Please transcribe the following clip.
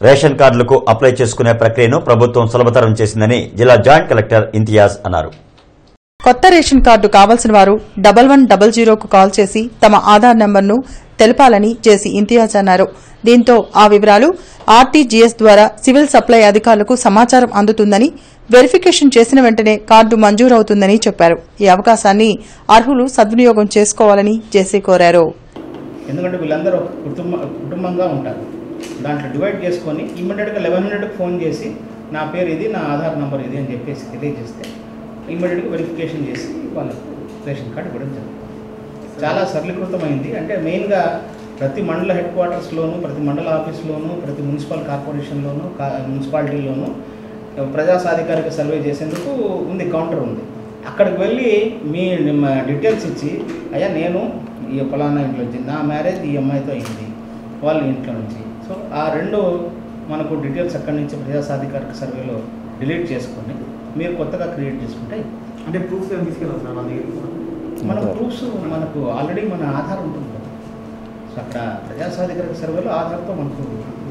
ration కార్డులకు apply చేసుకునే ప్రక్రియను ప్రభుత్వం సులభతరం చేసిందని జిల్లా జాయింట్ కలెక్టర్ ఇంతియాజ్ అన్నారు కొత్త రేషన్ కార్డు కావాల్సిన వారు డబల్ వన్ డబల్ జీరోకు కాల్ చేసి తమ ఆధార్ నంబర్ను తెలపాలని జేసీ ఇంతియాజ్ అన్నారు దీంతో ఆ వివరాలు ఆర్టీజీఎస్ ద్వారా సివిల్ సప్లై అధికారులకు సమాచారం అందుతుందని వెరిఫికేషన్ చేసిన వెంటనే కార్డు మంజూరవుతుందని చెప్పారు ఈ అవకాశాన్ని అర్హులు సద్వినియోగం చేసుకోవాలని జేసీ కోరారు ఎందుకంటే వీళ్ళందరూ ఒక కుటుంబ కుటుంబంగా ఉంటారు దాంట్లో డివైడ్ చేసుకొని ఇమ్మీడియట్గా లెవెన్ హండ్రెడ్కి ఫోన్ చేసి నా పేరు ఇది నా ఆధార్ నెంబర్ ఇది అని చెప్పేసి తెలియజేస్తే ఇమ్మీడియట్గా వెరిఫికేషన్ చేసి వాళ్ళకు రేషన్ కార్డు ఇవ్వడం జరుగుతుంది చాలా సరళీకృతమైంది అంటే మెయిన్గా ప్రతి మండల హెడ్ క్వార్టర్స్లోను ప్రతి మండల ఆఫీస్లోను ప్రతి మున్సిపల్ కార్పొరేషన్లోను కా మున్సిపాలిటీలోను ప్రజా సాధికారిక సర్వే చేసేందుకు ఉంది కౌంటర్ ఉంది అక్కడికి వెళ్ళి మీ ನಿಮ್ಮ డీటెయిల్స్ ఇచ్చి అయ్యా నేను ఈ ఫలానా ఇంట్లో నుంచి నా మ్యారేజ్ ఈ అమ్మాయితో అయింది వాళ్ళ ఇంట్లో నుంచి సో ఆ రెండు మనకు డీటెయిల్స్ అక్కడి నుంచి ప్రజా సాధికారిక సర్వేలో డిలీట్ చేసుకొని మీరు కొత్తగా క్రియేట్ చేసుకుంటే అంటే ప్రూఫ్స్ ఏమైనా తీసుకెళ్ళాలి సార్ నా దగ్గర మన ప్రూఫ్స్ మనకు ఆల్రెడీ మన ఆధార్ ఉంటుంది కదా సో అక్కడ ప్రజా సాధికారిక సర్వేలో ఆధార్తో మనకు